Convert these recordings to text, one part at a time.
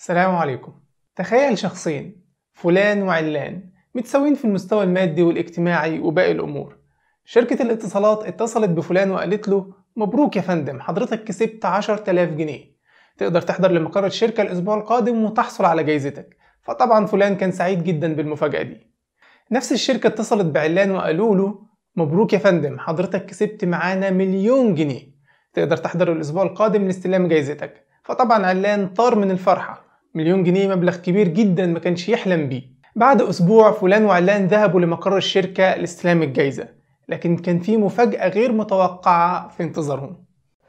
السلام عليكم تخيل شخصين فلان وعلان متساويين في المستوى المادي والاجتماعي وباقي الأمور شركة الاتصالات اتصلت بفلان وقالت له مبروك يا فندم حضرتك كسبت 10000 جنيه تقدر تحضر لمقر الشركة الأسبوع القادم وتحصل على جايزتك فطبعا فلان كان سعيد جدا بالمفاجأة دي نفس الشركة اتصلت بعلان وقالوا له مبروك يا فندم حضرتك كسبت معانا مليون جنيه تقدر تحضر الأسبوع القادم لاستلام جايزتك فطبعا علان طار من الفرحة مليون جنيه مبلغ كبير جدا ما كانش يحلم بيه بعد أسبوع فلان وعلان ذهبوا لمقر الشركة لاستلام الجايزة لكن كان في مفاجأة غير متوقعة في انتظارهم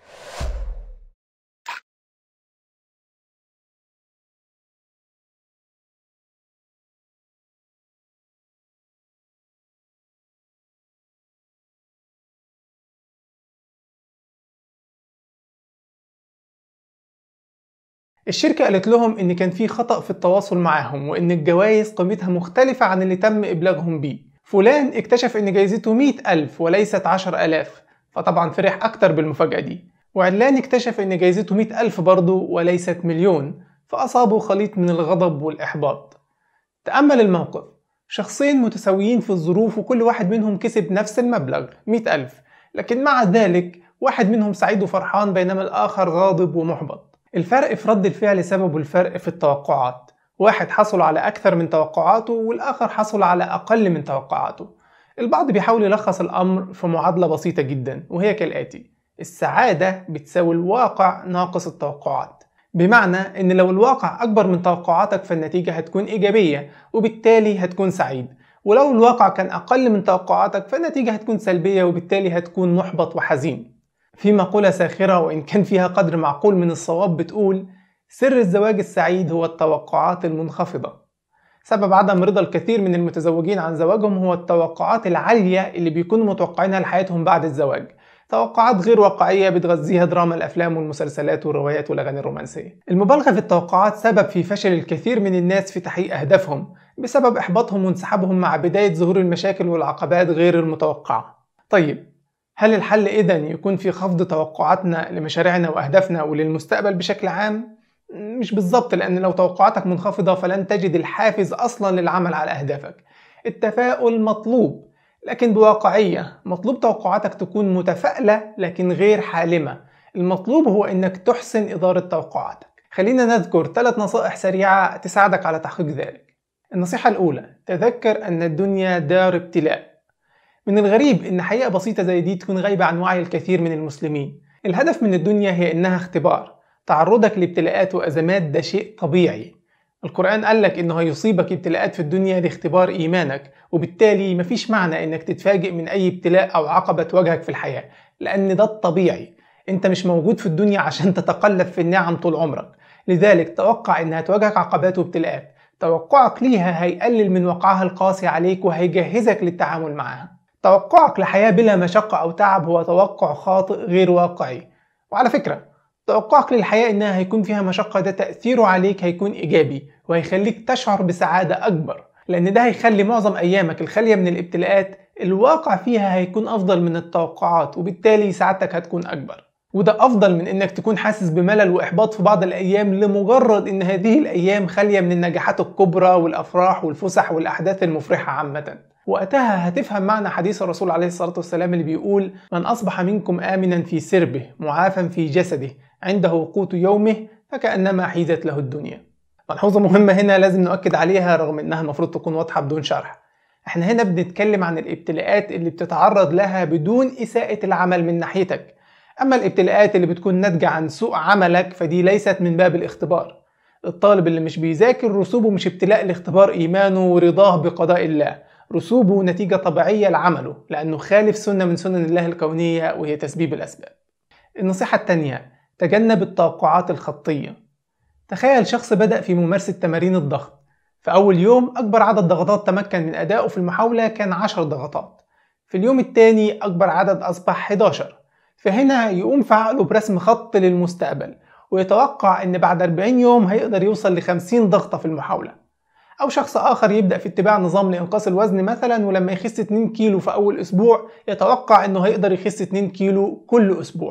الشركة قالت لهم إن كان في خطأ في التواصل معاهم وإن الجوائز قيمتها مختلفة عن اللي تم إبلاغهم بيه فلان اكتشف إن جايزته مئة ألف وليست عشر ألاف فطبعا فرح أكتر بالمفاجأة دي وعلان اكتشف إن جايزته مئة ألف برضه وليست مليون فأصابه خليط من الغضب والإحباط تأمل الموقف شخصين متساويين في الظروف وكل واحد منهم كسب نفس المبلغ مئة ألف لكن مع ذلك واحد منهم سعيد وفرحان بينما الآخر غاضب ومحبط الفرق في رد الفعل سببه الفرق في التوقعات واحد حصل على أكثر من توقعاته والآخر حصل على أقل من توقعاته البعض بيحاول يلخص الأمر في معادلة بسيطة جدا وهي كالآتي السعادة بتساوي الواقع ناقص التوقعات بمعنى ان لو الواقع اكبر من توقعاتك فالنتيجة هتكون ايجابية وبالتالي هتكون سعيد ولو الواقع كان اقل من توقعاتك فالنتيجة هتكون سلبية وبالتالي هتكون محبط وحزين في مقولة ساخرة وإن كان فيها قدر معقول من الصواب بتقول سر الزواج السعيد هو التوقعات المنخفضة سبب عدم رضا الكثير من المتزوجين عن زواجهم هو التوقعات العالية اللي بيكونوا متوقعينها لحياتهم بعد الزواج توقعات غير واقعية بتغذيها دراما الأفلام والمسلسلات والروايات والأغاني الرومانسية المبالغة في التوقعات سبب في فشل الكثير من الناس في تحقيق أهدافهم بسبب إحباطهم وانسحابهم مع بداية ظهور المشاكل والعقبات غير المتوقعة طيب هل الحل إذا يكون في خفض توقعاتنا لمشاريعنا وأهدافنا وللمستقبل بشكل عام؟ مش بالظبط لأن لو توقعاتك منخفضة فلن تجد الحافز أصلا للعمل على أهدافك التفاؤل مطلوب لكن بواقعية مطلوب توقعاتك تكون متفائلة لكن غير حالمة المطلوب هو أنك تحسن إدارة توقعاتك خلينا نذكر ثلاث نصائح سريعة تساعدك على تحقيق ذلك النصيحة الأولى تذكر أن الدنيا دار ابتلاء من الغريب إن حقيقة بسيطة زي دي تكون غايبة عن وعي الكثير من المسلمين الهدف من الدنيا هي إنها اختبار تعرضك لابتلاءات وأزمات ده شيء طبيعي القرآن قال لك إنه هيصيبك ابتلاءات في الدنيا لاختبار إيمانك وبالتالي مفيش معنى إنك تتفاجئ من أي ابتلاء أو عقبة تواجهك في الحياة لأن ده الطبيعي أنت مش موجود في الدنيا عشان تتقلب في النعم طول عمرك لذلك توقع إنها تواجهك عقبات وابتلاءات توقعك ليها هيقلل من وقعها القاسي عليك وهيجهزك للتعامل معها توقعك لحياة بلا مشقة أو تعب هو توقع خاطئ غير واقعي وعلى فكرة توقعك للحياة إنها هيكون فيها مشقة ده تأثيره عليك هيكون إيجابي وهيخليك تشعر بسعادة أكبر لأن ده هيخلي معظم أيامك الخالية من الابتلاءات الواقع فيها هيكون أفضل من التوقعات وبالتالي سعادتك هتكون أكبر وده أفضل من إنك تكون حاسس بملل وإحباط في بعض الأيام لمجرد إن هذه الأيام خالية من النجاحات الكبرى والأفراح والفسح والأحداث المفرحة عامةً وقتها هتفهم معنى حديث الرسول عليه الصلاة والسلام اللي بيقول من أصبح منكم آمنا في سربه معافا في جسده عنده قوت يومه فكأنما حيزت له الدنيا ملحوظة مهمة هنا لازم نؤكد عليها رغم إنها المفروض تكون واضحة بدون شرح احنا هنا بنتكلم عن الابتلاءات اللي بتتعرض لها بدون إساءة العمل من ناحيتك أما الابتلاءات اللي بتكون ناتجة عن سوء عملك فدي ليست من باب الاختبار الطالب اللي مش بيذاكر رسوبه مش ابتلاء لاختبار إيمانه ورضاه بقضاء الله رسوبه نتيجة طبيعية لعمله لأنه خالف سنة من سنن الله الكونية وهي تسبيب الأسباب النصيحة الثانية تجنب التوقعات الخطية تخيل شخص بدأ في ممارسة تمارين الضغط في أول يوم أكبر عدد ضغطات تمكن من أدائه في المحاولة كان 10 ضغطات في اليوم الثاني أكبر عدد أصبح 11 فهنا يقوم في عقله برسم خط للمستقبل ويتوقع إن بعد 40 يوم هيقدر يوصل ل 50 ضغطة في المحاولة أو شخص آخر يبدأ في اتباع نظام لإنقاص الوزن مثلا ولما يخس 2 كيلو في أول أسبوع يتوقع إنه هيقدر يخس 2 كيلو كل أسبوع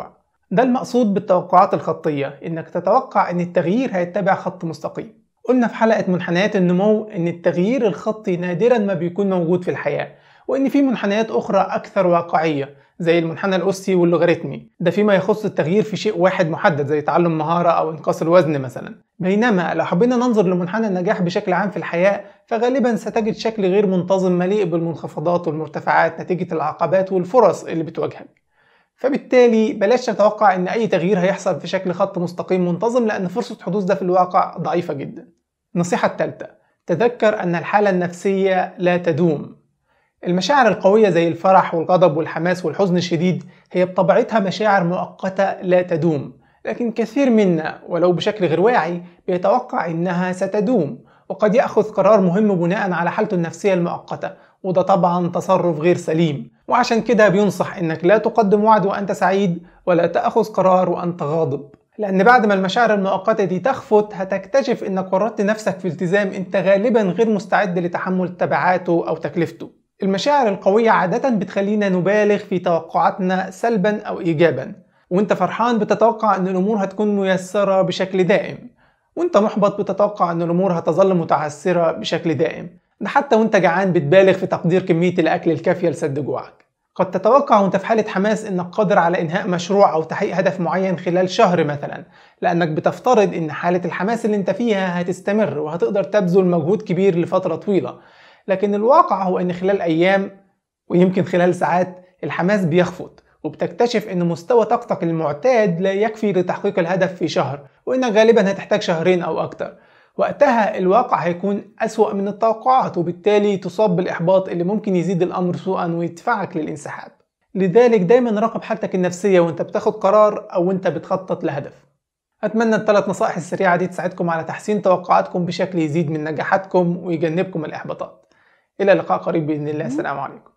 ده المقصود بالتوقعات الخطية إنك تتوقع إن التغيير هيتبع خط مستقيم قلنا في حلقة منحنيات النمو إن التغيير الخطي نادرا ما بيكون موجود في الحياة وإن في منحنيات أخرى أكثر واقعية زي المنحنى الأسي واللوغاريتمي ده فيما يخص التغيير في شيء واحد محدد زي تعلم مهارة أو إنقاص الوزن مثلا بينما لو حبينا ننظر لمنحنى النجاح بشكل عام في الحياة فغالبا ستجد شكل غير منتظم مليء بالمنخفضات والمرتفعات نتيجة العقبات والفرص اللي بتواجهك فبالتالي بلاش نتوقع ان اي تغيير هيحصل في شكل خط مستقيم منتظم لان فرصة حدوث ده في الواقع ضعيفة جدا النصيحة الثالثة تذكر ان الحالة النفسية لا تدوم المشاعر القوية زي الفرح والغضب والحماس والحزن الشديد هي بطبيعتها مشاعر مؤقتة لا تدوم لكن كثير منا ولو بشكل غير واعي بيتوقع انها ستدوم وقد يأخذ قرار مهم بناء على حالته النفسية المؤقتة وده طبعا تصرف غير سليم وعشان كده بينصح انك لا تقدم وعد وانت سعيد ولا تأخذ قرار وانت غاضب لان بعد ما المشاعر المؤقتة دي تخفت هتكتشف انك ورطت نفسك في التزام انت غالبا غير مستعد لتحمل تبعاته او تكلفته المشاعر القوية عادة بتخلينا نبالغ في توقعاتنا سلبا او ايجابا وانت فرحان بتتوقع ان الامور هتكون ميسرة بشكل دائم وانت محبط بتتوقع ان الامور هتظل متعسرة بشكل دائم ده حتى وانت جعان بتبالغ في تقدير كمية الاكل الكافية لسد جوعك قد تتوقع وانت في حالة حماس انك قادر على انهاء مشروع او تحقيق هدف معين خلال شهر مثلا لانك بتفترض ان حالة الحماس اللي انت فيها هتستمر وهتقدر تبذل مجهود كبير لفترة طويلة لكن الواقع هو ان خلال ايام ويمكن خلال ساعات الحماس بيخفت وبتكتشف ان مستوى طاقتك المعتاد لا يكفي لتحقيق الهدف في شهر وانك غالبا هتحتاج شهرين او اكتر وقتها الواقع هيكون أسوأ من التوقعات وبالتالي تصاب بالإحباط اللي ممكن يزيد الأمر سوءا ويدفعك للانسحاب لذلك دايما راقب حالتك النفسية وانت بتاخد قرار أو انت بتخطط لهدف أتمنى الثلاث نصائح السريعة دي تساعدكم على تحسين توقعاتكم بشكل يزيد من نجاحاتكم ويجنبكم الإحباطات إلى لقاء قريب بإذن الله السلام عليكم